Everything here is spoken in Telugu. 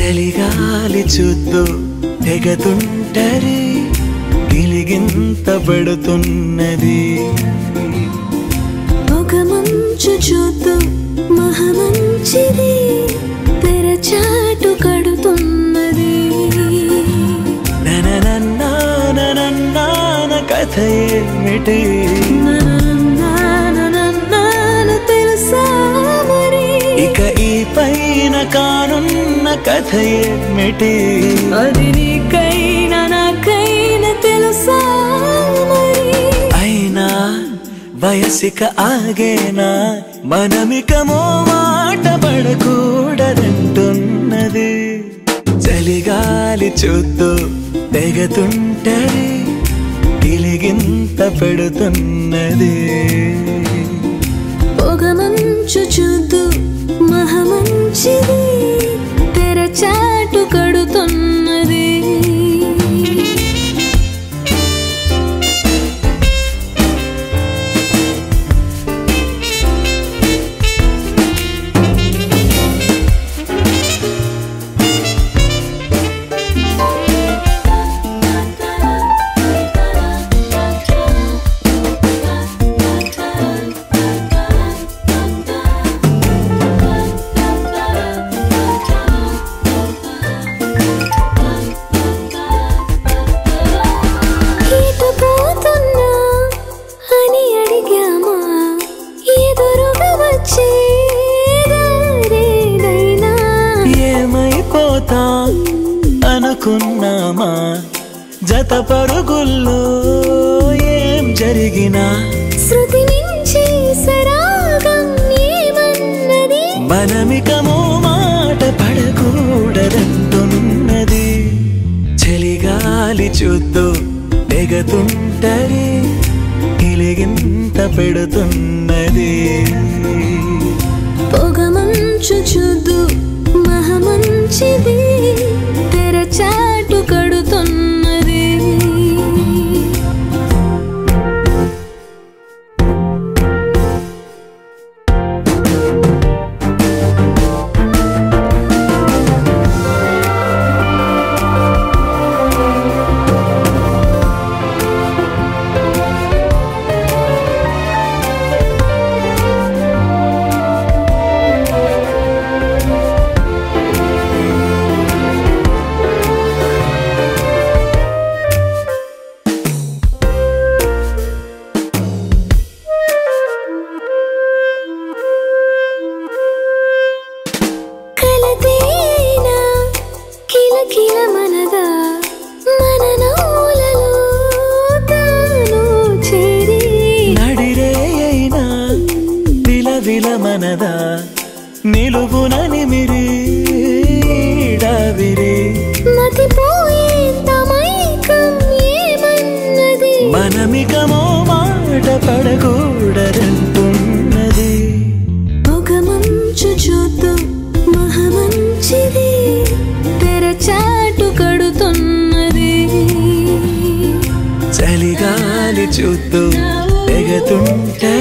చలిగాలి చూద్దు తెగతుంటరి గిలిగింత పడుతున్నది ఒక మంచు చూద్దు మహమంచిది తెరచాటు కడుతున్నది నననన్నాననన్నాన కథ ఏమిటి నన్ను తెలుసా మరి ఇక ఈ పైన కానున్న కథ ఏమిటి అది నీకైనా నాకైనా తెలుసా మరి అయినా వయసిక ఆగేనా మనమికమో మాట పడకూడదంటున్నది చలిగాలి చూద్దు తెగతుంటరి గిలిగింత పెడుతున్నది పొగ మంచు చూద్దు మహమంచిది తెరచాటు కడుతున్నది ఇటు పోతున్నా అని అడిగామా ఎదురుగా వచ్చే దారేదైనా ఏమైపోతా అనుకున్నామా జత పరుగుల్లో ఏం జరిగినా శృతి మించి సరాగం ఏమన్నది మనమికమో మాట పడకూడదంటున్నది చలిగాలి చూద్దు తెగతుంటరి గిలిగింత పెడుతున్నది పొగ మంచు చూద్దు మహమంచిది తెరచాటు కడుతున్నది కలతేనా కిలకిల మనదా మన నవ్వులలో తాను చేరి నడిరే అయినా విలవిల మనదా నిలువున నిమిరి డావిరి మతిపోయేంత మైకం ఏమన్నది మనమికమో మాట పడకూడదంటున్నది పొగ మంచు చూద్దు మహమంచిది తెరచాటు కడుతున్నది చలిగాలి చూద్దు తెగతుంటే